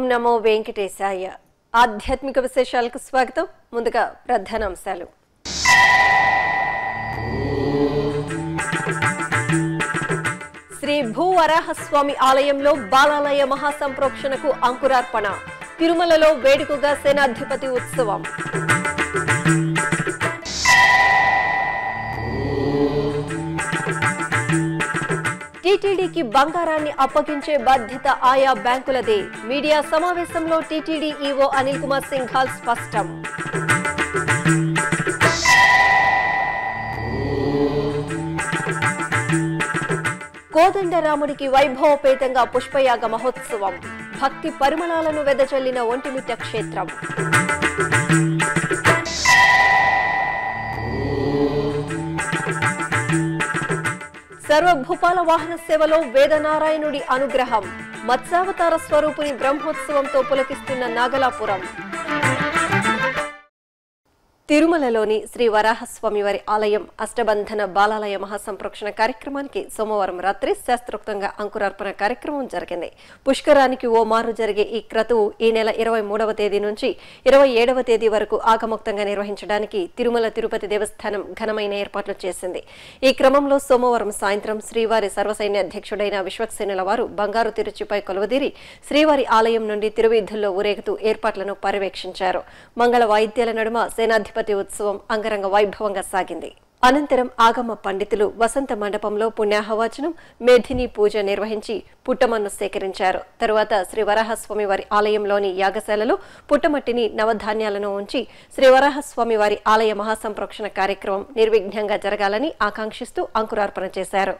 ఓం నమో వెంకటేశాయ ఆధ్యాత్మిక విశేషాలకు స్వాగతం ముందుగా ప్రధానాంశాలు శ్రీ భూవరాహస్వామి ఆలయంలో బాలాలయ మహాసంప్రోక్షణకు అంకురార్పణ తిరుమలలో వేడుకగా సేనాధిపతి ఉత్సవం టీటీడీకి బంగారాన్ని అప్పగించే బాధ్యత ఆయా బ్యాంకులదే మీడియా సమావేశంలో టీటీడీ ఈవో అనిల్ కుమార్ సింఘాల్ స్పష్టం కోదండరాముడికి వైభవపేతంగా పుష్పయాగ మహోత్సవం భక్తి పరిమళాలను వెదజల్లిన ఒంటిమిట్ట క్షేత్రం సర్వభూపాల వాహన సేవలో వేదనారాయణుడి అనుగ్రహం మత్స్యావతార స్వరూపుని బ్రహ్మోత్సవంతో పులకిస్తున్న నాగలాపురం తిరుమలలోని శ్రీ వరాహస్వామి వారి ఆలయం అష్టబంధన బాలాలయ మహాసంప్రోక్షణ కార్యక్రమానికి సోమవారం రాత్రి శాస్త్రోక్తంగా అంకురార్పణ కార్యక్రమం జరిగింది పుష్కరానికి ఓ మారు జరిగే ఈ క్రతువు ఈ నెల ఇరవై మూడవ తేదీ నుంచి ఇరవై ఏడవ తేదీ వరకు ఆగమోక్తంగా నిర్వహించడానికి తిరుమల తిరుపతి దేవస్థానం ఘనమైన ఏర్పాట్లు చేసింది ఈ క్రమంలో సోమవారం సాయంత్రం శ్రీవారి సర్వసైన్య అధ్యక్షుడైన విశ్వక్సేనుల వారు బంగారు తిరుచిపై కొలువదీరి శ్రీవారి ఆలయం నుండి తిరువీధుల్లో ఊరేగుతూ ఏర్పాట్లను పర్యవేక్షించారు మంగళ వాయిద్యాల నడుమ సేనాధిపతి ఉత్సవం అంగరంగ వైభవంగా సాగింది అనంతరం ఆగమ పండితులు వసంత మండపంలో పుణ్యాహవాచనం మేధిని పూజ నిర్వహించి పుట్టమన్ను సేకరించారు తరువాత శ్రీ వరాహస్వామి వారి ఆలయంలోని యాగశాలలో పుట్టమట్టిని నవధాన్యాలను ఉంచి శ్రీ వరాహస్వామి వారి ఆలయ మహాసంప్రోక్షణ కార్యక్రమం నిర్విఘ్నంగా జరగాలని ఆకాంక్షిస్తూ అంకురార్పణ చేశారు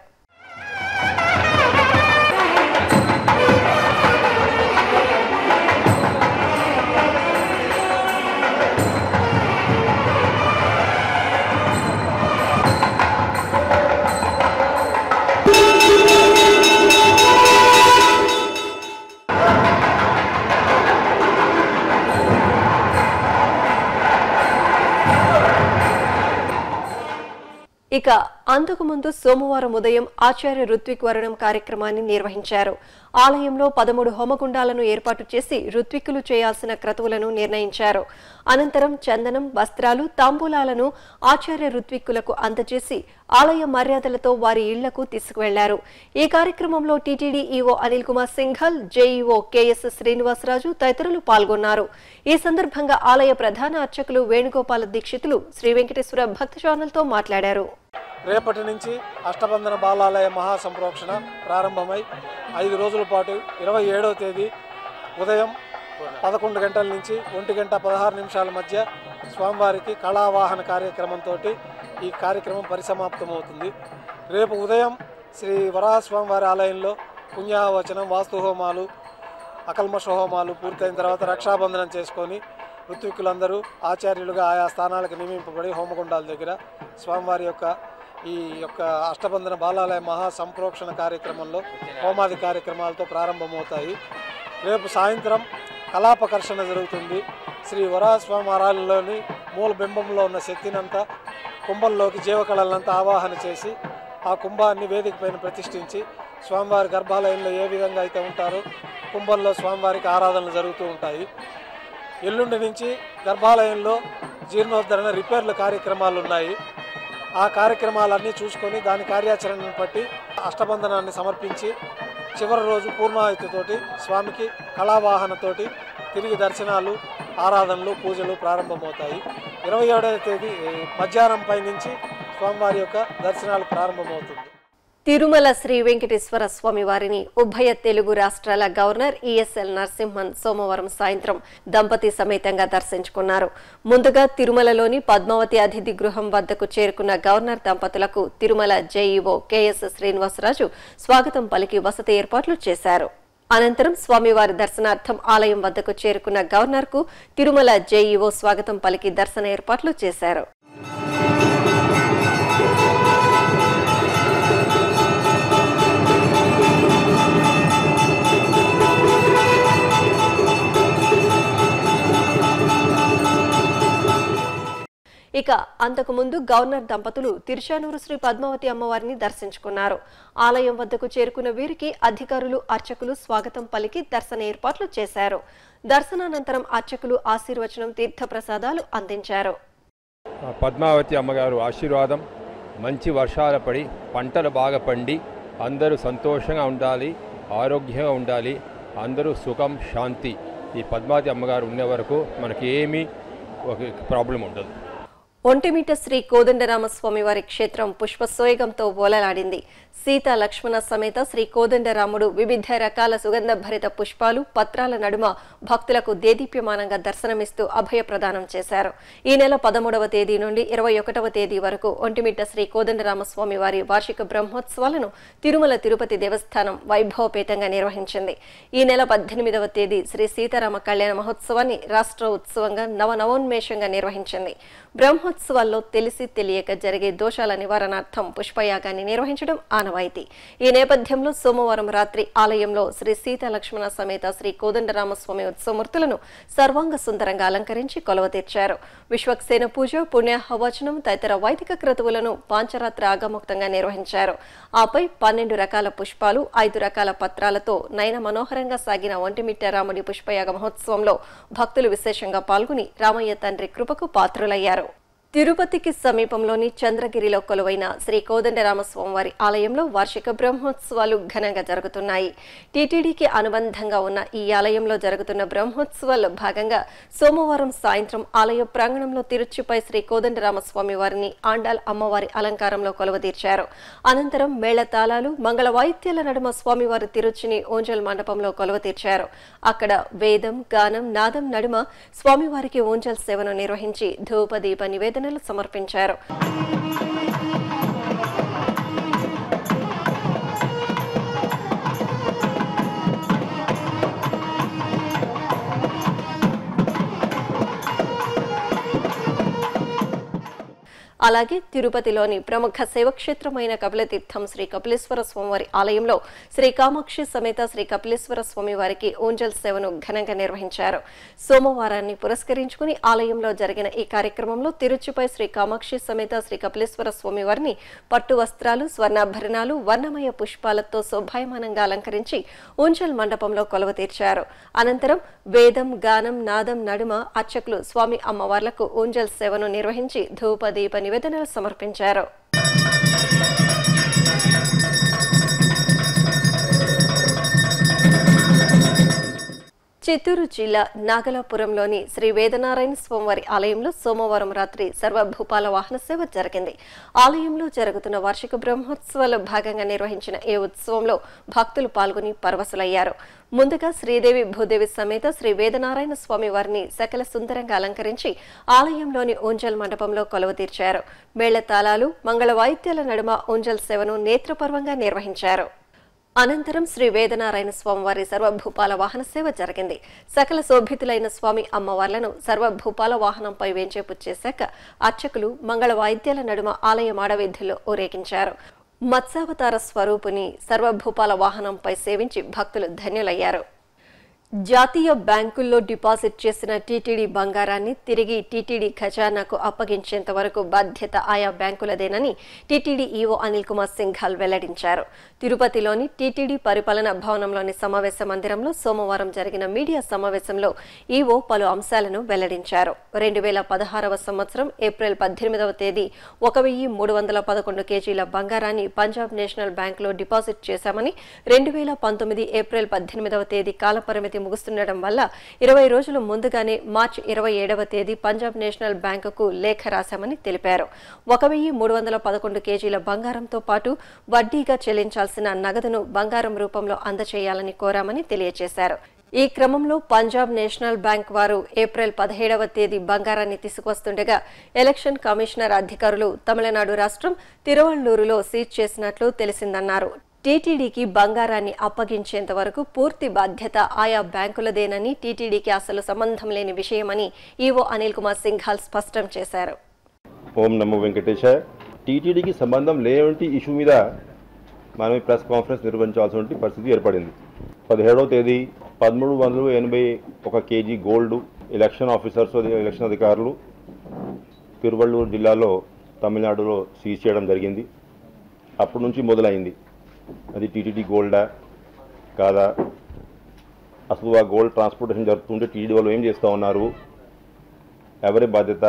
ఇక అంతకుముందు సోమవారం ఉదయం ఆచార్య ఋత్విక్ వరణం కార్యక్రమాన్ని నిర్వహించారు ఆలయంలో పదమూడు హోమగుండాలను ఏర్పాటు చేసి ఋత్విక్కులు చేయాల్సిన క్రతువులను నిర్ణయించారు అనంతరం చందనం వస్త్రాలు తాంబూలాలను ఆచార్య ఋత్విక్కులకు అందజేసి ఆలయ మర్యాదలతో వారి ఇళ్లకు తీసుకువెళ్లారు ఈ కార్యక్రమంలో TTD EO Anil Kumar Singhal JEO KS Srinivasaraju తదితరులు పాల్గొన్నారు ఈ సందర్భంగా ఆలయ ప్రధాన అర్చకులు వేణుగోపాల దీక్షితులు శ్రీ వెంకటేశ్వర భక్త ఛానల్తో మాట్లాడారు రేపటి నుంచి అష్టబంధన బాలాలయ మహాసంప్రోక్షణ ప్రారంభమై ఐదు రోజుల పాటు ఇరవై ఏడవ తేదీ ఉదయం పదకొండు గంటల నుంచి ఒంటి గంట పదహారు నిమిషాల మధ్య స్వామివారికి కళావాహన కార్యక్రమంతో ఈ కార్యక్రమం పరిసమాప్తమవుతుంది రేపు ఉదయం శ్రీ వరాహస్వామివారి ఆలయంలో పుణ్యావచనం వాస్తు హోమాలు అకల్మష హోమాలు పూర్తయిన తర్వాత రక్షాబంధనం చేసుకొని ఋత్వికులందరూ ఆచార్యులుగా ఆయా స్థానాలకు నియమింపబడి హోమగుండాల దగ్గర స్వామివారి యొక్క ఈ యొక్క అష్టబంధన బాలాలయ మహా సంప్రోక్షణ కార్యక్రమంలో హోమాది కార్యక్రమాలతో ప్రారంభమవుతాయి రేపు సాయంత్రం కళాపకర్షణ జరుగుతుంది శ్రీ వరాహస్వామి ఆలయంలోని మూల బింబంలో ఉన్న శక్తినంతా కుంభంలోకి జీవకళలంతా ఆవాహన చేసి ఆ కుంభాన్ని వేదిక పైన ప్రతిష్ఠించి స్వామివారి గర్భాలయంలో ఏ విధంగా అయితే ఉంటారో కుంభంలో స్వామివారికి ఆరాధనలు జరుగుతూ ఉంటాయి ఎల్లుండి నుంచి గర్భాలయంలో జీర్ణోద్ధరణ రిపేర్ల కార్యక్రమాలు ఉన్నాయి ఆ కార్యక్రమాలన్నీ చూసుకొని దాని కార్యాచరణను బట్టి అష్టబంధనాన్ని సమర్పించి చివరి రోజు పూర్ణాయుతితోటి స్వామికి కళావాహనతోటి తిరిగి దర్శనాలు ఆరాధనలు పూజలు ప్రారంభమవుతాయి ఇరవై ఏడవ తేదీ ఏ, మధ్యాహ్నం పై నుంచి స్వామివారి యొక్క దర్శనాలు ప్రారంభమవుతుంది తిరుమల శ్రీ వెంకటేశ్వర స్వామి వారిని ఉభయ తెలుగు రాష్ట్రాల గవర్నర్ ఈఎస్ఎల్ నరసింహన్ సోమవారం సాయంత్రం దంపతి సమేతంగా దర్శించుకున్నారు ముందుగా తిరుమలలోని పద్మావతి అతిథి గృహం వద్దకు చేరుకున్న గవర్నర్ దంపతులకు తిరుమల జేఈఓ కెఎస్ శ్రీనివాసరాజు స్వాగతం పలికి వసతి ఏర్పాట్లు చేశారు అనంతరం స్వామివారి దర్శనార్థం ఆలయం వద్దకు చేరుకున్న గవర్నర్కు తిరుమల జేఈఓ స్వాగతం పలికి దర్శన ఏర్పాట్లు చేశారు ఇక అంతకుముందు గవర్నర్ దంపతులు తిరుచానూరు శ్రీ పద్మావతి అమ్మవారిని దర్శించుకున్నారు ఆలయం వద్దకు చేరుకున్న వీరికి అధికారులు అర్చకులు స్వాగతం పలికి దర్శన ఏర్పాట్లు చేశారు దర్శనానంతరం అర్చకులు ఆశీర్వచనం తీర్థప్రసాదాలు అందించారు పద్మావతి అమ్మగారు ఆశీర్వాదం మంచి వర్షాలు పడి పంటలు బాగా పండి అందరూ సంతోషంగా ఉండాలి ఆరోగ్యంగా ఉండాలి అందరూ సుఖం శాంతి ఈ పద్మావతి అమ్మగారు ఉండే వరకు మనకి ఏమీ ఒక ప్రాబ్లం ఉండదు ఒంటిమిట శ్రీ కోదండరామస్వామి వారి క్షేత్రం పుష్పసోయగంతో ఓలలాడింది సీత లక్ష్మణ సమేత శ్రీ కోదండరాముడు వివిధ రకాల సుగంధ భరిత పుష్పాలు పత్రాల నడుమ భక్తులకు దేదీప్యమానంగా దర్శనమిస్తూ అభయ ప్రదానం చేశారు ఈ నెల పదమూడవ తేదీ నుండి ఇరవై ఒకటవ తేదీ వరకు ఒంటిమిట్ట శ్రీ కోదండరామస్వామి వారి వార్షిక బ్రహ్మోత్సవాలను తిరుమల తిరుపతి దేవస్థానం వైభవపేతంగా నిర్వహించింది ఈ నెల పద్దెనిమిదవ తేదీ శ్రీ సీతారామ కళ్యాణ మహోత్సవాన్ని రాష్ట్ర ఉత్సవంగా నవనవోన్మేషంగా నిర్వహించింది బ్రహ్మోత్సవాల్లో తెలిసి తెలియక జరిగే దోషాల నివారణార్థం పుష్పయాగాన్ని నిర్వహించడం ఆనవాయితీ ఈ నేపథ్యంలో సోమవారం రాత్రి ఆలయంలో శ్రీ సీత లక్ష్మణ సమేత శ్రీ కోదండరామస్వామి ఉత్సవమూర్తులను సర్వాంగ సుందరంగా అలంకరించి కొలవ తీర్చారు విశ్వక్సేన పూజ పుణ్యాహవచనం తదితర వైదిక క్రతువులను పాంచరాత్రి ఆగముక్తంగా నిర్వహించారు ఆపై పన్నెండు రకాల పుష్పాలు ఐదు రకాల పత్రాలతో నయన మనోహరంగా సాగిన ఒంటిమిట్ట రాముడి పుష్పయాగ మహోత్సవంలో భక్తులు విశేషంగా పాల్గొని రామయ్య తండ్రి కృపకు పాత్రులయ్యారు తిరుపతికి సమీపంలోని చంద్రగిరిలో కొలువైన శ్రీ కోదండరామస్వామివారి ఆలయంలో వార్షిక బ్రహ్మోత్సవాలు ఘనంగా జరుగుతున్నాయి టీటీడీకి అనుబంధంగా ఉన్న ఈ ఆలయంలో జరుగుతున్న బ్రహ్మోత్సవాల్లో భాగంగా సోమవారం సాయంత్రం ఆలయ ప్రాంగణంలో తిరుచుపై శ్రీ కోదండరామస్వామి వారిని ఆండాల్ అమ్మవారి అలంకారంలో కొలువదీర్చారు అనంతరం మేళతాళాలు మంగళ వాయిద్యాల నడుమ స్వామివారి తిరుచిని ఓంజల్ మండపంలో కొలువ తీర్చారు అక్కడ వేదం గానం నాదం నడుమ స్వామివారికి ఓంజల్ సేవను నిర్వహించి ధూపదీప నివేదనలు సమర్పించారు అలాగే తిరుపతిలోని ప్రముఖ శైవక్షేత్రమైన కపిలతీర్థం శ్రీ కపిలేశ్వర స్వామివారి ఆలయంలో శ్రీ కామాక్షి సమేత శ్రీ కపిలేశ్వర స్వామి వారికి ఊంజల్ సేవను ఘనంగా నిర్వహించారు సోమవారాన్ని పురస్కరించుకుని ఆలయంలో జరిగిన ఈ కార్యక్రమంలో తిరుచుపై శ్రీ కామాక్షి సమేత శ్రీ కపిలేశ్వర స్వామి వారిని పట్టు వస్త్రాలు స్వర్ణాభరణాలు వర్ణమయ పుష్పాలతో శోభాయమానంగా అలంకరించి ఊంజల్ మండపంలో కొలవ తీర్చారు అనంతరం వేదం గానం నాదం నడుమ అర్చకులు స్వామి అమ్మవార్లకు ఊంజల్ సేవను నిర్వహించి ధూప దీప నివేదనలు సమర్పించారు చిత్తూరు జిల్లా నాగలాపురంలోని శ్రీ వేదనారాయణ స్వామివారి ఆలయంలో సోమవారం రాత్రి సర్వభూపాల వాహన సేవ జరిగింది ఆలయంలో జరుగుతున్న వార్షిక బ్రహ్మోత్సవాల భాగంగా నిర్వహించిన ఈ ఉత్సవంలో భక్తులు పాల్గొని పరవశులయ్యారు ముందుగా శ్రీదేవి భూదేవి సమేత శ్రీ వేదనారాయణ స్వామి వారిని సకల సుందరంగా అలంకరించి ఆలయంలోని ఊంజల్ మండపంలో కొలువ తీర్చారు మేళతాళాలు మంగళ వాయిద్యాల నడుమ ఊంజల్ సేవను నేత్రపర్వంగా నిర్వహించారు అనంతరం శ్రీ వేదనారాయణ స్వామివారి సర్వభూపాల వాహన సేవ జరిగింది సకల శోభితులైన స్వామి అమ్మవార్లను సర్వభూపాల వాహనంపై వేంచేపు చేశాక అర్చకులు మంగళ వాయిద్యాల నడుమ ఆలయ మాడవీధుల్లో ఊరేగించారు మత్స్యావతార స్వరూపుని సర్వభూపాల వాహనంపై సేవించి భక్తులు ధన్యులయ్యారు జాతీయ బ్యాంకుల్లో డిపాజిట్ చేసిన టీటీడీ బంగారాన్ని తిరిగి టీటీడీ ఖజానాకు అప్పగించేంత వరకు బాధ్యత ఆయా బ్యాంకులదేనని టీటీడీ ఈవో అనిల్ కుమార్ సింఘాల్ వెల్లడించారు తిరుపతిలోని టీటీడీ పరిపాలన భవనంలోని సమావేశ మందిరంలో సోమవారం జరిగిన మీడియా సమావేశంలో ఈవో పలు అంశాలను వెల్లడించారు రెండు వేల పదహారవ సంవత్సరం ఏప్రిల్ పద్దెనిమిదవ తేదీ ఒక వెయ్యి మూడు వందల పదకొండు కేజీల బంగారాన్ని పంజాబ్ నేషనల్ బ్యాంకులో డిపాజిట్ చేశామని రెండు వేల పంతొమ్మిది ఏప్రిల్ పద్దెనిమిదవ తేదీ కాలపరిమితి ముగుస్తుండటం వల్ల ఇరవై రోజులు ముందుగానే మార్చి ఇరవై ఏడవ తేదీ పంజాబ్ నేషనల్ బ్యాంకుకు లేఖ రాశామని తెలిపారు ఒక వెయ్యి మూడు వందల పదకొండు కేజీల బంగారంతో పాటు వడ్డీగా చెల్లించాల్సిన నగదును బంగారం రూపంలో అందచేయాలని కోరామని తెలియజేశారు ఈ క్రమంలో పంజాబ్ నేషనల్ బ్యాంక్ వారు ఏప్రిల్ పదిహేడవ తేదీ బంగారాన్ని తీసుకొస్తుండగా ఎలక్షన్ కమిషనర్ అధికారులు తమిళనాడు రాష్ట్రం తిరువళ్ళూరులో సీజ్ చేసినట్లు తెలిసిందన్నారు టీటీడీకి బంగారాన్ని అప్పగించేంత వరకు పూర్తి బాధ్యత ఆయా బ్యాంకులదేనని టీటీడీకి అసలు సంబంధం లేని విషయమని ఈవో అనిల్ కుమార్ సింఘాల్ స్పష్టం చేశారు ఓం నమో వెంకటేశాయ టీటీడీకి సంబంధం లేనటువంటి ఇష్యూ మీద మనం ఈ ప్రెస్ కాన్ఫరెన్స్ నిర్వహించాల్సిన పరిస్థితి ఏర్పడింది పదిహేడవ తేదీ పదమూడు వందల ఎనభై ఒక KG gold election officers election అధికారులు తిరువళ్ళూరు జిల్లాలో తమిళనాడులో సీజ్ చేయడం జరిగింది అప్పటి నుంచి మొదలైంది అది టీటీడీ గోల్డా కాదా అసలు ఆ గోల్డ్ ట్రాన్స్పోర్టేషన్ జరుగుతుంటే టీడీ వాళ్ళు ఏం చేస్తూ ఉన్నారు ఎవరి బాధ్యత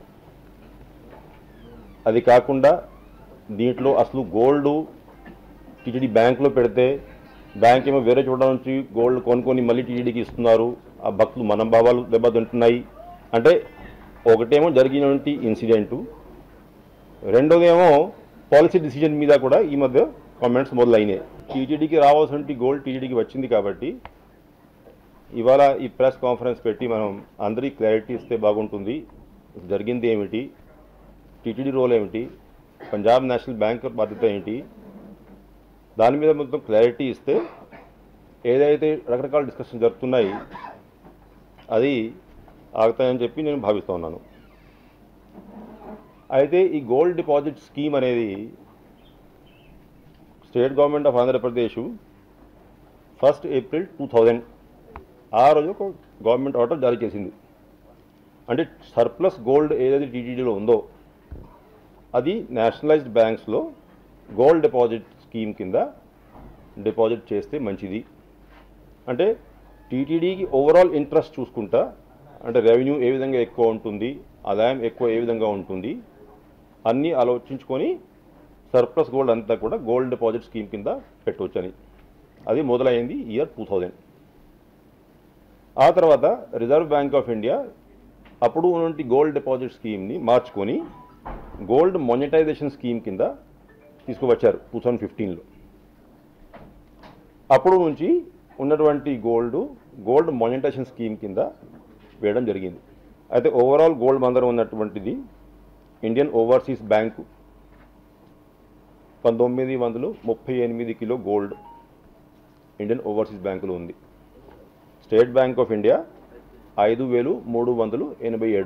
అది కాకుండా దీంట్లో అసలు గోల్డ్ టీటీడీ బ్యాంకులో పెడితే బ్యాంక్ ఏమో వేరే చోట నుంచి గోల్డ్ కొనుక్కొని మళ్ళీ టీటీడీకి ఇస్తున్నారు ఆ భక్తులు మనోభావాలు దెబ్బతింటున్నాయి అంటే ఒకటేమో జరిగినటువంటి ఇన్సిడెంటు రెండోదేమో పాలసీ డిసిజన్ మీద కూడా ఈ మధ్య కామెంట్స్ మొదలైనాయి టీటీడీకి రావాల్సిన గోల్డ్ టీటీడీకి వచ్చింది కాబట్టి ఇవాళ ఈ ప్రెస్ కాన్ఫరెన్స్ పెట్టి మనం అందరికీ క్లారిటీ ఇస్తే బాగుంటుంది జరిగింది ఏమిటి టీటీడీ రోల్ ఏమిటి పంజాబ్ నేషనల్ బ్యాంక్ బాధ్యత ఏంటి దాని మీద మొత్తం క్లారిటీ ఇస్తే ఏదైతే రకరకాల డిస్కషన్ జరుగుతున్నాయి అది ఆగుతాయని చెప్పి నేను భావిస్తూ ఉన్నాను అయితే ఈ గోల్డ్ డిపాజిట్ స్కీమ్ అనేది state government of Andhra Pradesh first April two thousand ఆ రోజు ఒక గవర్నమెంట్ ఆర్డర్ జారీ చేసింది అంటే సర్ప్లస్ గోల్డ్ ఏదైతే టీటీడీలో ఉందో అది నేషనలైజ్డ్ బ్యాంక్స్లో గోల్డ్ డిపాజిట్ స్కీమ్ కింద డిపాజిట్ చేస్తే మంచిది అంటే టీటీడీకి ఓవరాల్ ఇంట్రెస్ట్ చూసుకుంటా అంటే రెవెన్యూ ఏ విధంగా ఎక్కువ ఉంటుంది ఆదాయం ఎక్కువ ఏ విధంగా ఉంటుంది అన్నీ ఆలోచించుకొని సర్ప్లస్ గోల్డ్ అంతా కూడా గోల్డ్ డిపాజిట్ స్కీమ్ కింద పెట్టవచ్చని అది మొదలైంది ఇయర్ టూ థౌజండ్ ఆ తర్వాత రిజర్వ్ బ్యాంక్ ఆఫ్ ఇండియా అప్పుడు ఉన్నటువంటి గోల్డ్ డిపాజిట్ స్కీమ్ని మార్చుకొని గోల్డ్ మొనిటైజేషన్ స్కీమ్ కింద తీసుకువచ్చారు టూ థౌజండ్ ఫిఫ్టీన్లో అప్పుడు నుంచి ఉన్నటువంటి గోల్డ్ గోల్డ్ మొనిటైజేషన్ స్కీమ్ కింద వేయడం జరిగింది అయితే ఓవరాల్ గోల్డ్ మందరం ఉన్నటువంటిది ఇండియన్ ఓవర్సీస్ బ్యాంకు పంతొమ్మిది వందలు ముప్పై ఎనిమిది కిలో గోల్డ్ ఇండియన్ ఓవర్సీస్ బ్యాంకులో ఉంది స్టేట్ బ్యాంక్ ఆఫ్ ఇండియా ఐదు వేలు మూడు వందలు ఎనభై ఏడు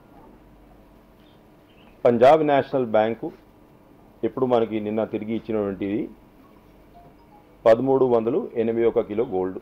పంజాబ్ నేషనల్ బ్యాంకు ఇప్పుడు మనకి నిన్న తిరిగి ఇచ్చినటువంటిది పదమూడు వందలు ఎనభై ఒక కిలో గోల్డ్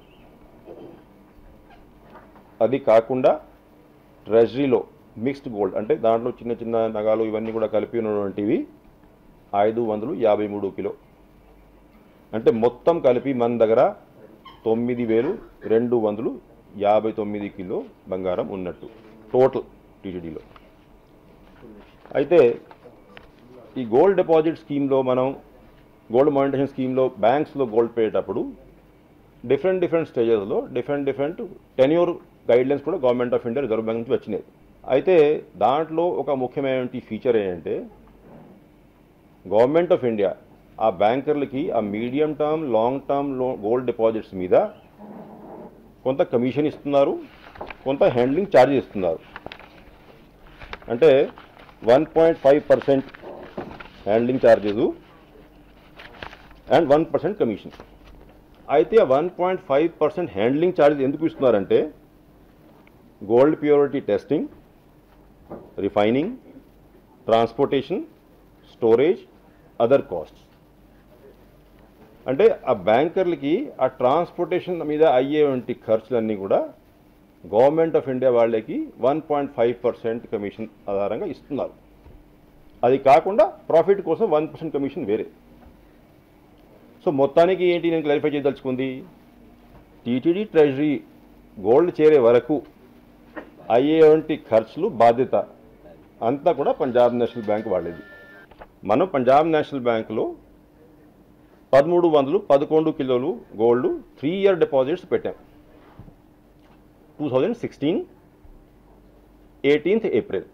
అది కాకుండా ట్రెజరీలో మిక్స్డ్ గోల్డ్ అంటే దాంట్లో చిన్న చిన్న నగాలు ఇవన్నీ కూడా కలిపి ఉన్నటువంటివి ఐదు వందలు యాభై మూడు కిలో అంటే మొత్తం కలిపి మన దగ్గర తొమ్మిది వేలు రెండు వందలు యాభై తొమ్మిది కిలో బంగారం ఉన్నట్టు టోటల్ టీటీడీలో అయితే ఈ గోల్డ్ డిపాజిట్ స్కీమ్లో మనం గోల్డ్ మానిటేషన్ స్కీమ్లో బ్యాంక్స్లో గోల్డ్ పెట్టేటప్పుడు డిఫరెంట్ డిఫరెంట్ స్టేజెస్లో డిఫరెంట్ డిఫరెంట్ టెన్యూర్ గైడ్లైన్స్ కూడా government of India Reserve Bank నుంచి వచ్చినాయి అయితే దాంట్లో ఒక ముఖ్యమైనటువంటి ఫీచర్ ఏంటంటే గవర్నమెంట్ ఆఫ్ ఇండియా ఆ బ్యాంకర్లకి ఆ మీడియం టర్మ్ లాంగ్ టర్మ్ లో గోల్డ్ డిపాజిట్స్ మీద కొంత కమిషన్ ఇస్తున్నారు కొంత హ్యాండ్లింగ్ ఛార్జ్ ఇస్తున్నారు అంటే one point five percent handling charges and one percent commission అయితే ఆ one point five percent handling charges ఎందుకు ఇస్తున్నారంటే gold purity testing refining transportation storage other costs అంటే ఆ బ్యాంకర్లకి ఆ ట్రాన్స్పోర్టేషన్ మీద అయ్యేటువంటి ఖర్చులన్నీ కూడా గవర్నమెంట్ ఆఫ్ ఇండియా వాళ్ళకి one point five percent commission ఆధారంగా ఇస్తున్నారు అది కాకుండా ప్రాఫిట్ కోసం వన్ పర్సెంట్ కమిషన్ వేరే సో మొత్తానికి ఏంటి నేను క్లారిఫై చేయదలుచుకుంది టీటీడీ ట్రెజరీ గోల్డ్ చేరే వరకు అయ్యేటువంటి ఖర్చులు బాధ్యత అంతా కూడా పంజాబ్ నేషనల్ బ్యాంక్ వాళ్ళది మనం పంజాబ్ నేషనల్ బ్యాంకులో పదమూడు వందలు పదకొండు కిలోలు గోల్డ్ త్రీ ఇయర్ డిపాజిట్స్ పెట్టాం two thousand sixteen eighteenth April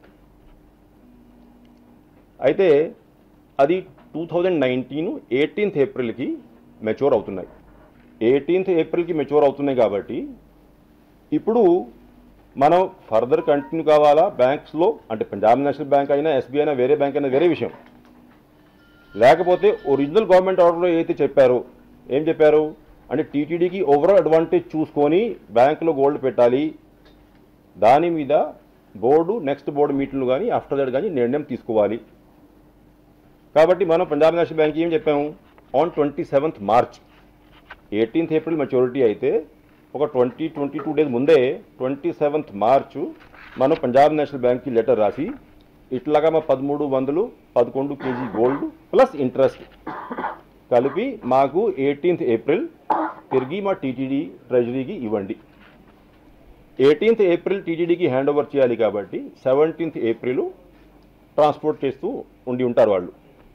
అయితే అది టూ థౌజండ్ నైన్టీన్ ఎయిటీన్త్ ఏప్రిల్కి మెచ్యూర్ అవుతున్నాయి ఎయిటీన్త్ ఏప్రిల్కి మెచ్యూర్ అవుతున్నాయి కాబట్టి ఇప్పుడు మనం ఫర్దర్ కంటిన్యూ కావాలా బ్యాంక్స్లో అంటే పంజాబ్ నేషనల్ బ్యాంక్ అయినా ఎస్బీఐ అయినా వేరే బ్యాంక్ అయినా వేరే విషయం లేకపోతే ఒరిజినల్ గవర్నమెంట్ ఆర్డర్లో ఏదైతే చెప్పారో ఏం చెప్పారు అంటే టీటీడీకి ఓవరాల్ అడ్వాంటేజ్ చూసుకొని బ్యాంకులో గోల్డ్ పెట్టాలి దాని మీద బోర్డు నెక్స్ట్ బోర్డు మీటింగ్లు కానీ ఆఫ్టర్ దట్ కానీ నిర్ణయం తీసుకోవాలి కాబట్టి మనం పంజాబ్ నేషనల్ బ్యాంక్ ఏం చెప్పాము on twenty seventh March eighteenth April maturity అయితే ఒక ట్వంటీ ట్వంటీ టూ డేస్ ముందే ట్వంటీ సెవెంత్ మార్చ్ మనం పంజాబ్ నేషనల్ బ్యాంక్కి లెటర్ రాసి ఇట్లాగా మా పదమూడు వందలు పదకొండు కేజీ గోల్డ్ ప్లస్ ఇంట్రెస్ట్ కలిపి మాకు ఎయిటీన్త్ ఏప్రిల్ తిరిగి మా టీటీడీ ట్రెజరీకి ఇవ్వండి ఎయిటీన్త్ ఏప్రిల్ టీటీడీకి హ్యాండ్ ఓవర్ చేయాలి కాబట్టి సెవెంటీన్త్ ఏప్రిల్ ట్రాన్స్పోర్ట్ చేస్తూ ఉండి ఉంటారు వాళ్ళు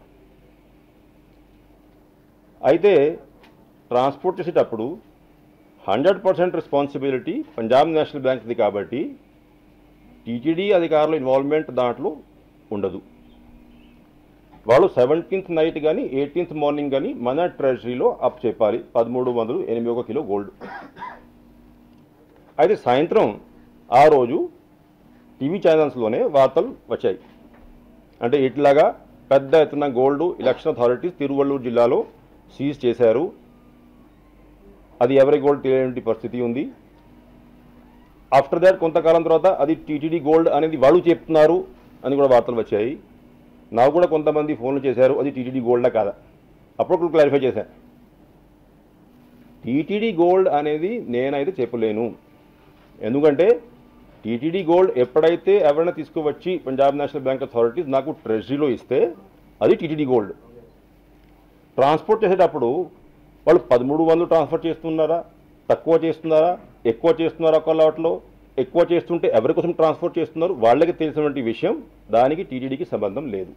అయితే ట్రాన్స్పోర్ట్ చేసేటప్పుడు hundred percent responsibility Punjab National బ్యాంక్ది కాబట్టి టీటీడీ అధికారుల ఇన్వాల్వ్మెంట్ దాంట్లో ఉండదు వాళ్ళు సెవెంటీన్త్ నైట్ కానీ ఎయిటీన్త్ మార్నింగ్ కానీ మన ట్రెజరీలో అప్ చెప్పాలి పదమూడు వందలు ఎనిమిది ఒక కిలో గోల్డ్ అయితే సాయంత్రం ఆ రోజు టీవీ ఛానల్స్లోనే వార్తలు వచ్చాయి అంటే ఇట్లాగా పెద్ద ఎత్తున గోల్డ్ ఎలక్షన్ అథారిటీస్ తిరువల్లూరు జిల్లాలో సీజ్ చేశారు అది ఎవరి గోల్డ్ తెలియని పరిస్థితి ఉంది ఆఫ్టర్ దాట్ కొంతకాలం తర్వాత అది టీటీడీ గోల్డ్ అనేది వాళ్ళు చెప్తున్నారు అని కూడా వార్తలు వచ్చాయి నాకు కూడా కొంతమంది ఫోన్లు చేశారు అది టీటీడీ గోల్డా కాదా అప్పుడు క్లారిఫై చేశాను టీటీడీ గోల్డ్ అనేది నేనైతే చెప్పలేను ఎందుకంటే టీటీడీ గోల్డ్ ఎప్పుడైతే ఎవరైనా తీసుకువచ్చి పంజాబ్ నేషనల్ బ్యాంక్ అథారిటీస్ నాకు ట్రెజరీలో ఇస్తే అది టీటీడీ గోల్డ్ ట్రాన్స్పోర్ట్ చేసేటప్పుడు వాళ్ళు పదమూడు వందలు ట్రాన్స్ఫర్ చేస్తున్నారా తక్కువ చేస్తున్నారా ఎక్కువ చేస్తున్నారా ఒక లాట్లో ఎక్కువ చేస్తుంటే ఎవరి కోసం ట్రాన్స్పోర్ట్ చేస్తున్నారు వాళ్ళకి తెలిసినటువంటి విషయం దానికి టీటీడీకి సంబంధం లేదు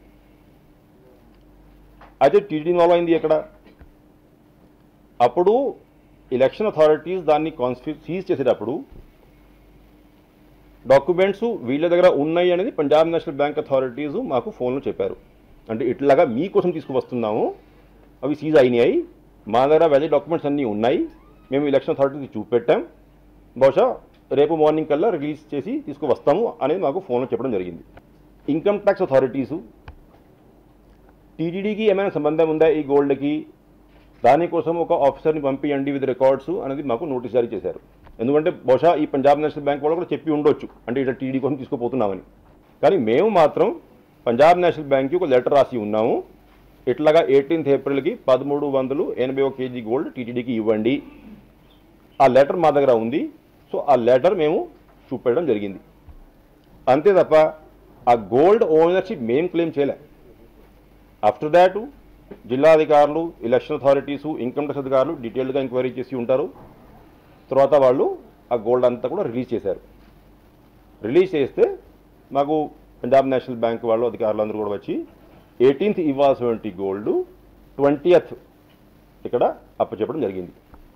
అయితే టీటీడీ ఇన్వాల్వ్ అయింది ఎక్కడ అప్పుడు ఎలక్షన్ అథారిటీస్ దాన్ని కాన్స్ఫి సీజ్ చేసేటప్పుడు డాక్యుమెంట్స్ వీళ్ళ దగ్గర ఉన్నాయి అనేది పంజాబ్ నేషనల్ బ్యాంక్ అథారిటీస్ మాకు ఫోన్లో చెప్పారు అంటే ఇట్లాగా మీకోసం తీసుకువస్తున్నాము అవి సీజ్ అయినాయి మా దగ్గర వ్యాలిడ్ డాక్యుమెంట్స్ అన్నీ ఉన్నాయి మేము ఎలక్షన్ అథారిటీకి చూపెట్టాం బహుశా రేపు మార్నింగ్ కల్లా రిలీజ్ చేసి తీసుకువస్తాము అనేది మాకు ఫోన్లో చెప్పడం జరిగింది ఇన్కమ్ ట్యాక్స్ అథారిటీసు టీటీడీకి ఏమైనా సంబంధం ఉందా ఈ గోల్డ్కి దానికోసం ఒక ఆఫీసర్ని పంపించండి విత్ రికార్డ్స్ అనేది మాకు నోటీస్ జారీ చేశారు ఎందుకంటే బహుశా ఈ పంజాబ్ నేషనల్ బ్యాంక్ వాళ్ళు కూడా చెప్పి ఉండొచ్చు అంటే ఇట్లా టీడీ కోసం తీసుకుపోతున్నామని కానీ మేము మాత్రం పంజాబ్ నేషనల్ బ్యాంక్కి ఒక లెటర్ రాసి ఉన్నాము ఇట్లాగా ఎయిటీన్త్ ఏప్రిల్కి పదమూడు వందలు ఎనభై ఒక కేజీ గోల్డ్ టీటీడీకి ఇవ్వండి ఆ లెటర్ మా దగ్గర ఉంది సో ఆ లెటర్ మేము చూపెట్టడం జరిగింది అంతే తప్ప ఆ గోల్డ్ ఓనర్షిప్ మేము క్లెయిమ్ చేయలే ఆఫ్టర్ దాట్ జిల్లా అధికారులు ఎలక్షన్ అథారిటీసు ఇన్కమ్ ట్యాక్స్ అధికారులు డీటెయిల్గా ఎంక్వైరీ చేసి ఉంటారు తర్వాత వాళ్ళు ఆ గోల్డ్ అంతా కూడా రిలీజ్ చేశారు రిలీజ్ చేస్తే మాకు పంజాబ్ నేషనల్ బ్యాంక్ వాళ్ళు అధికారులు అందరూ కూడా వచ్చి ఎయిటీన్త్ ఇవ్వాల్సినటువంటి గోల్డ్ ట్వంటీయత్ ఇక్కడ అప్పచెప్పడం జరిగింది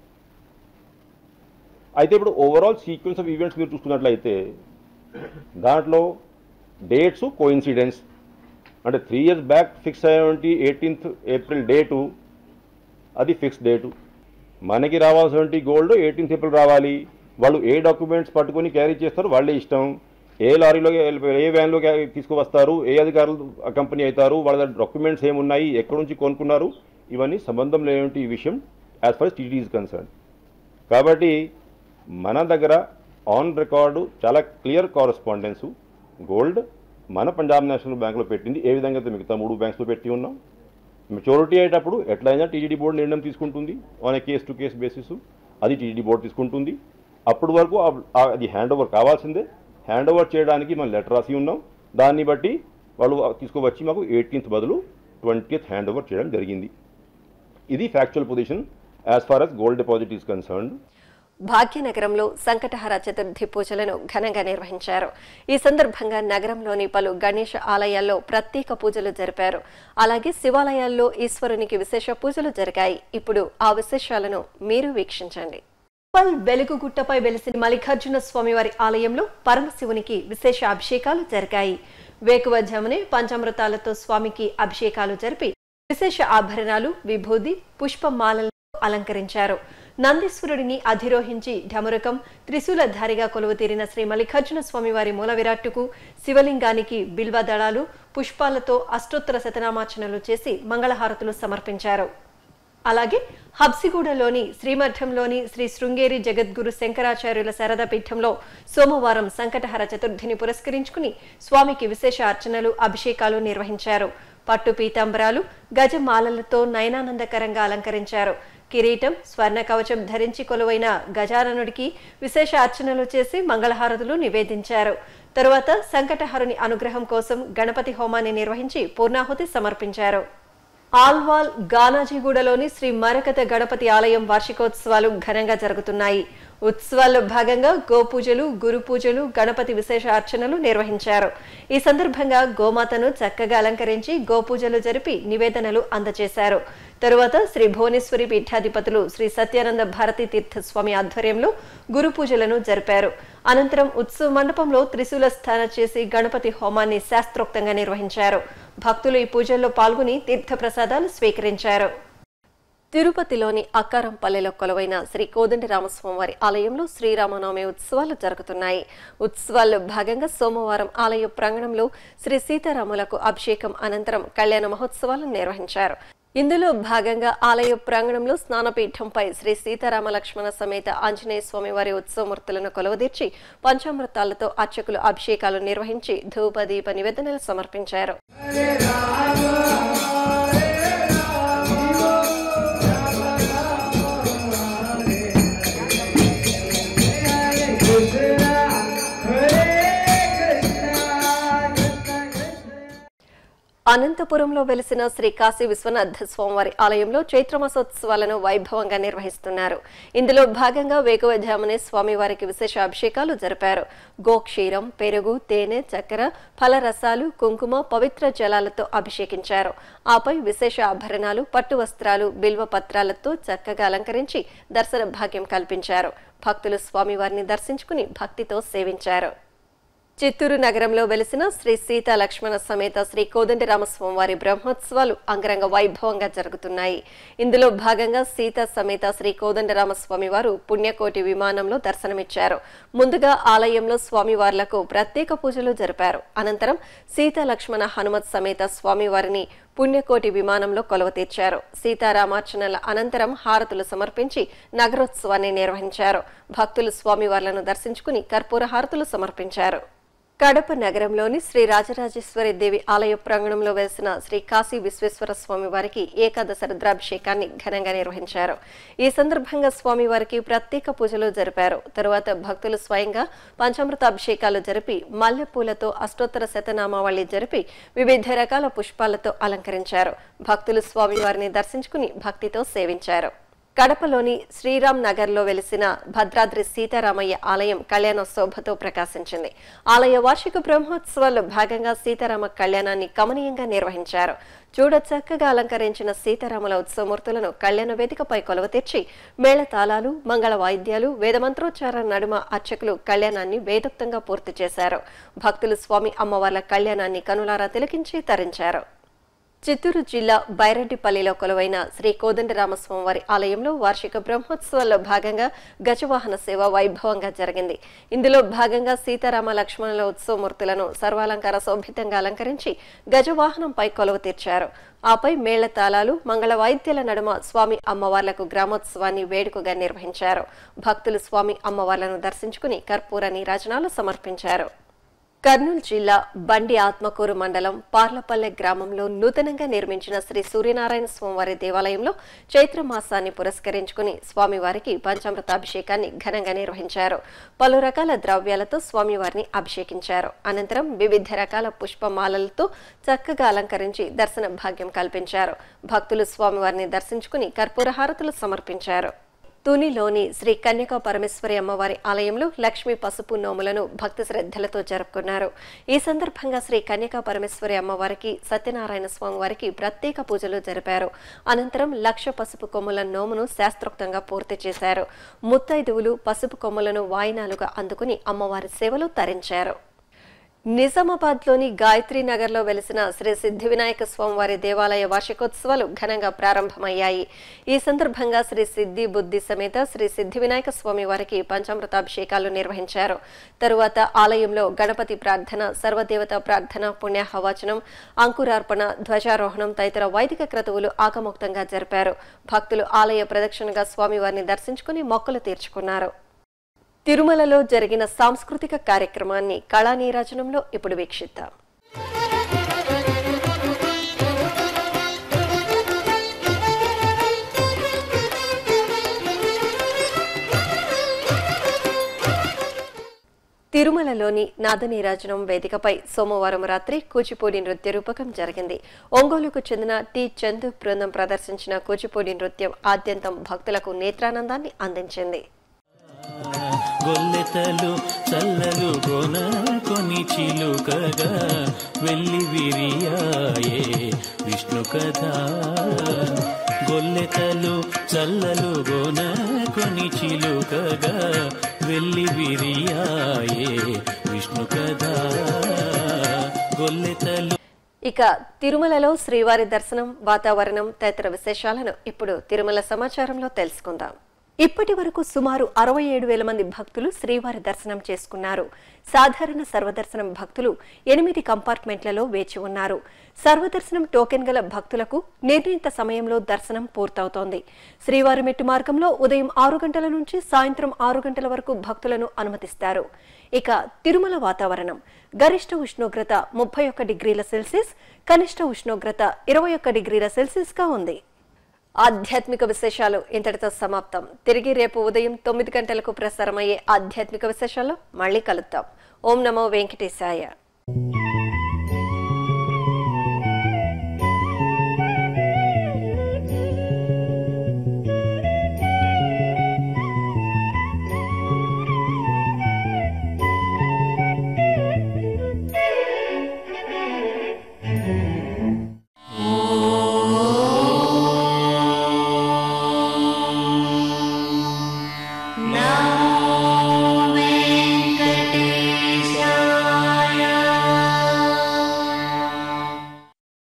అయితే ఇప్పుడు ఓవరాల్ సీక్వెన్స్ ఆఫ్ ఈవెంట్స్ మీరు చూసుకున్నట్లయితే దాంట్లో డేట్స్ కోయిన్సిడెన్స్ అంటే త్రీ ఇయర్స్ బ్యాక్ ఫిక్స్ అయ్యేటువంటి ఎయిటీన్త్ ఏప్రిల్ డేటు అది ఫిక్స్ డేటు మనకి రావాల్సినటువంటి గోల్డ్ ఎయిటీన్త్ ఏప్రిల్ రావాలి వాళ్ళు ఏ డాక్యుమెంట్స్ పట్టుకొని క్యారీ చేస్తారో వాళ్ళే ఇష్టం ఏ లారీలో ఏ వ్యాన్లో క్యా- తీసుకువస్తారు ఏ అధికారులు కంపెనీ అవుతారు వాళ్ళ దగ్గర డాక్యుమెంట్స్ ఏమున్నాయి ఎక్కడి నుంచి కొనుక్కున్నారు ఇవన్నీ సంబంధం లేనటువంటి విషయం as far TD is concern కాబట్టి మన దగ్గర ఆన్ రికార్డు చాలా క్లియర్ కారస్పాండెన్సు గోల్డ్ మన పంజాబ్ నేషనల్ బ్యాంక్లో పెట్టింది ఏ విధంగా అయితే మిగతా మూడు బ్యాంక్స్లో పెట్టి ఉన్నాం మెచ్యూరిటీ అయ్యేటప్పుడు ఎట్లయినా టీడీడీ బోర్డు నిర్ణయం తీసుకుంటుంది on a case to case basis అది టీడీడీ బోర్డు తీసుకుంటుంది అప్పటి వరకు ఆ- ఆ- అది హ్యాండ్ ఓవర్ కావాల్సిందే హ్యాండ్ ఓవర్ చేయడానికి మనం లెటర్ రాసి ఉన్నాం దాన్ని బట్టి వాళ్ళు తీసుకువచ్చి మాకు ఎయిటీన్త్ బదులు ట్వంటీయత్ హ్యాండ్ ఓవర్ చేయడం జరిగింది ఇది factual position as far as gold deposit is concerned భాగ్యనగరంలో సంకటహర చతుర్థి పూజలను ఘనంగా నిర్వహించారు ఈ సందర్భంగా నగరంలోని పలు గణేష ఆలయాల్లో ప్రత్యేక పూజలు జరిపారు అలాగే శివాలయాల్లో ఈశ్వరునికి విశేష పూజలు జరిగాయి ఇప్పుడు ఆ విశేషాలను మీరు వీక్షించండి ఉప్పల్ వెలుగుగుట్టపై వెలిసిన మల్లికార్జున స్వామివారి ఆలయంలో పరమశివునికి విశేష అభిషేకాలు జరిగాయి వేకువజామునే పంచామృతాలతో స్వామికి అభిషేకాలు జరిపి విశేష ఆభరణాలు విభూది పుష్పమాలలతో అలంకరించారు నందీశ్వరుడిని అధిరోహించి ఢమరుకం త్రిశూలధారిగా కొలువు తీరిన శ్రీ మల్లికార్జున స్వామివారి మూల విరాట్టుకు శివలింగానికి బిల్వ దళాలు పుష్పాలతో అష్టోత్తర శతనామార్చనలు చేసి మంగళహారతులు సమర్పించారు అలాగే హబ్సిగూడలోని శ్రీమఠంలోని శ్రీ శృంగేరి జగద్గురు శంకరాచార్యుల శారదా పీఠంలో సోమవారం సంకటహర చతుర్థిని పురస్కరించుకుని స్వామికి విశేష అర్చనలు అభిషేకాలు నిర్వహించారు పట్టు పీతాంబరాలు గజమాలలతో నయనానందకరంగా అలంకరించారు కిరీటం స్వర్ణ కవచం ధరించి కొలువైన గజాననుడికి విశేష అర్చనలు చేసి మంగళహారతులు నివేదించారు తరువాత సంకటహరుని అనుగ్రహం కోసం గణపతి హోమాన్ని నిర్వహించి పూర్ణాహుతి సమర్పించారు ఆల్వాల్ గానాజీగూడలోని శ్రీ మరకత గణపతి ఆలయం వార్షికోత్సవాలు ఘనంగా జరుగుతున్నాయి ఉత్సవాల్లో భాగంగా గోపూజలు గురు పూజలు గణపతి విశేష అర్చనలు నిర్వహించారు ఈ సందర్భంగా గోమాతను చక్కగా అలంకరించి గోపూజలు జరిపి నివేదనలు అందజేశారు తరువాత శ్రీ భువనేశ్వరి పీఠాధిపతులు శ్రీ సత్యానంద భారతీ తీర్థ స్వామి ఆధ్వర్యంలో గురు పూజలను జరిపారు అనంతరం ఉత్సవ మండపంలో త్రిశూల స్థాన చేసి గణపతి హోమాన్ని శాస్త్రోక్తంగా నిర్వహించారు భక్తులు ఈ పూజల్లో పాల్గొని తీర్థ ప్రసాదాలు స్వీకరించారు తిరుపతిలోని అక్కారంపల్లెలో కొలువైన శ్రీ కోదండరామస్వామివారి ఆలయంలో శ్రీరామనవమి ఉత్సవాలు జరుగుతున్నాయి ఉత్సవాల్లో భాగంగా సోమవారం ఆలయ ప్రాంగణంలో శ్రీ సీతారాములకు అభిషేకం అనంతరం కళ్యాణ మహోత్సవాలను నిర్వహించారు ఇందులో భాగంగా ఆలయ ప్రాంగణంలో స్నానపీఠంపై శ్రీ సీతారామ లక్ష్మణ సమేత ఆంజనేయ స్వామి వారి ఉత్సవమూర్తులను కొలువదీర్చి పంచామృతాలతో అర్చకులు అభిషేకాలు నిర్వహించి ధూప దీప నివేదనలు సమర్పించారు అనంతపురంలో వెలిసిన శ్రీ కాశీ విశ్వనాథ స్వామివారి ఆలయంలో చైత్రమాసోత్సవాలను వైభవంగా నిర్వహిస్తున్నారు ఇందులో భాగంగా వేకువజామునే స్వామివారికి విశేష అభిషేకాలు జరిపారు గోక్షీరం పెరుగు తేనె చక్కెర ఫలరసాలు కుంకుమ పవిత్ర జలాలతో అభిషేకించారు ఆపై విశేష ఆభరణాలు పట్టు వస్త్రాలు బిల్వ పత్రాలతో చక్కగా అలంకరించి దర్శన భాగ్యం కల్పించారు భక్తులు స్వామివారిని దర్శించుకుని భక్తితో సేవించారు చిత్తూరు నగరంలో వెలిసిన శ్రీ సీతా లక్ష్మణ సమేత శ్రీ కోదండరామస్వామి వారి బ్రహ్మోత్సవాలు అంగరంగ వైభవంగా జరుగుతున్నాయి ఇందులో భాగంగా సీత సమేత శ్రీ కోదండరామస్వామి వారు పుణ్యకోటి విమానంలో దర్శనమిచ్చారు ముందుగా ఆలయంలో స్వామివార్లకు ప్రత్యేక పూజలు జరిపారు అనంతరం సీతా లక్ష్మణ హనుమత్ సమేత స్వామివారిని పుణ్యకోటి విమానంలో కొలువ తీర్చారు సీతారామార్చనల అనంతరం హారతులు సమర్పించి నగరోత్సవాన్ని నిర్వహించారు భక్తులు స్వామివార్లను దర్శించుకుని కర్పూర హారతులు సమర్పించారు కడప నగరంలోని శ్రీ రాజరాజేశ్వరి దేవి ఆలయ ప్రాంగణంలో వేసిన శ్రీ కాశీ విశ్వేశ్వర స్వామి వారికి ఏకాదశ రుద్రాభిషేకాన్ని ఘనంగా నిర్వహించారు ఈ సందర్భంగా స్వామివారికి ప్రత్యేక పూజలు జరిపారు తరువాత భక్తులు స్వయంగా పంచామృత అభిషేకాలు జరిపి మల్లెపూలతో అష్టోత్తర శతనామావళి జరిపి వివిధ రకాల పుష్పాలతో అలంకరించారు భక్తులు స్వామివారిని దర్శించుకుని భక్తితో సేవించారు కడపలోని శ్రీరామ్ నగర్లో వెలిసిన భద్రాద్రి సీతారామయ్య ఆలయం కళ్యాణోత్సవతో ప్రకాశించింది ఆలయ వార్షిక బ్రహ్మోత్సవాల్లో భాగంగా సీతారామ కళ్యాణాన్ని కమనీయంగా నిర్వహించారు చూడ చక్కగా అలంకరించిన సీతారాముల ఉత్సవమూర్తులను కళ్యాణ వేదికపై కొలువ తెచ్చి మేళతాళాలు మంగళ వాయిద్యాలు వేదమంత్రోచ్చారణ నడుమ అర్చకులు కళ్యాణాన్ని వేదోక్తంగా పూర్తి చేశారు భక్తులు స్వామి అమ్మవార్ల కళ్యాణాన్ని కనులారా తిలకించి తరించారు చిత్తూరు జిల్లా బైరెడ్డిపల్లిలో కొలువైన శ్రీ కోదండరామస్వామి వారి ఆలయంలో వార్షిక బ్రహ్మోత్సవాల్లో భాగంగా గజవాహన సేవ వైభవంగా జరిగింది ఇందులో భాగంగా సీతారామ లక్ష్మణుల ఉత్సవమూర్తులను సర్వాలంకార శోభితంగా అలంకరించి గజవాహనంపై కొలువ తీర్చారు ఆపై మేళ తాళాలు మంగళ వాయిద్యాల నడుమ స్వామి అమ్మవార్లకు గ్రామోత్సవాన్ని వేడుకగా నిర్వహించారు భక్తులు స్వామి అమ్మవార్లను దర్శించుకుని కర్పూర నీరాజనాలు సమర్పించారు కర్నూలు జిల్లా బండి ఆత్మకూరు మండలం పార్లపల్లె గ్రామంలో నూతనంగా నిర్మించిన శ్రీ సూర్యనారాయణ స్వామివారి దేవాలయంలో చైత్ర మాసాన్ని పురస్కరించుకుని స్వామివారికి పంచామృతాభిషేకాన్ని ఘనంగా నిర్వహించారు పలు రకాల ద్రవ్యాలతో స్వామివారిని అభిషేకించారు అనంతరం వివిధ రకాల పుష్పమాలలతో చక్కగా అలంకరించి దర్శన భాగ్యం కల్పించారు భక్తులు స్వామివారిని దర్శించుకుని కర్పూర హారతులు సమర్పించారు తునిలోని శ్రీ కన్యకా పరమేశ్వరి అమ్మవారి ఆలయంలో లక్ష్మీ పసుపు నోములను భక్తి శ్రద్ధలతో జరుపుకున్నారు ఈ సందర్భంగా శ్రీ కన్యకా పరమేశ్వరి అమ్మవారికి సత్యనారాయణ స్వామి వారికి ప్రత్యేక పూజలు జరిపారు అనంతరం లక్ష పసుపు కొమ్ముల నోమును శాస్త్రోక్తంగా పూర్తి చేశారు ముత్తైదువులు పసుపు కొమ్ములను వాయినాలుగా అందుకుని అమ్మవారి సేవలు తరించారు నిజామాబాద్లోని గాయత్రి నగర్లో వెలిసిన శ్రీ సిద్ధి వినాయక స్వామివారి దేవాలయ వార్షికోత్సవాలు ఘనంగా ప్రారంభమయ్యాయి ఈ సందర్భంగా శ్రీ సిద్ధి బుద్ధి సమేత శ్రీ సిద్ధి వినాయక స్వామి వారికి పంచామృతాభిషేకాలు నిర్వహించారు తరువాత ఆలయంలో గణపతి ప్రార్థన సర్వదేవత ప్రార్థన పుణ్యాహవచనం అంకురార్పణ ధ్వజారోహణం తదితర వైదిక క్రతువులు ఆకముక్తంగా జరిపారు భక్తులు ఆలయ ప్రదక్షిణగా స్వామివారిని దర్శించుకుని మొక్కలు తీర్చుకున్నారు తిరుమలలో జరిగిన సాంస్కృతిక కార్యక్రమాన్ని కళా నీరాజనంలో ఇప్పుడు వీక్షిద్దాం తిరుమలలోని నాదనీరాజనం వేదికపై సోమవారం రాత్రి కూచిపూడి నృత్య రూపకం జరిగింది ఒంగోలుకు చెందిన టి చందు బృందం ప్రదర్శించిన కూచిపూడి నృత్యం ఆద్యంతం భక్తులకు నేత్రానందాన్ని అందించింది గొల్లెతలు చల్లలు గోన కొని చిలుకగా వెళ్ళి విరియాయే విష్ణు కథ గొల్లెతలు చల్లలు గోన కొని చిలుకగా వెళ్ళి విరియాయే విష్ణు కథ గొల్లెతలు ఇక తిరుమలలో శ్రీవారి దర్శనం వాతావరణం తదితర విశేషాలను ఇప్పుడు తిరుమల సమాచారంలో తెలుసుకుందాం ఇప్పటి వరకు సుమారు అరవై ఏడు వేల మంది భక్తులు శ్రీవారి దర్శనం చేసుకున్నారు సాధారణ సర్వదర్శనం భక్తులు ఎనిమిది కంపార్ట్మెంట్లలో వేచి ఉన్నారు సర్వదర్శనం టోకెన్ గల భక్తులకు నిర్ణీత సమయంలో దర్శనం పూర్తవుతోంది శ్రీవారి మెట్టు మార్గంలో ఉదయం ఆరు గంటల నుంచి సాయంత్రం ఆరు గంటల వరకు భక్తులను అనుమతిస్తారు ఇక తిరుమల వాతావరణం గరిష్ట ఉష్ణోగ్రత ముప్పై ఒక్క డిగ్రీల సెల్సియస్ కనిష్ట ఉష్ణోగ్రత ఇరవై ఒక్క డిగ్రీల సెల్సియస్ గా ఉంది ఆధ్యాత్మిక విశేషాలు ఇంతటితో సమాప్తం తిరిగి రేపు ఉదయం తొమ్మిది గంటలకు ప్రసారమయ్యే ఆధ్యాత్మిక విశేషాల్లో మళ్ళీ కలుద్దాం ఓం నమో వెంకటేశాయ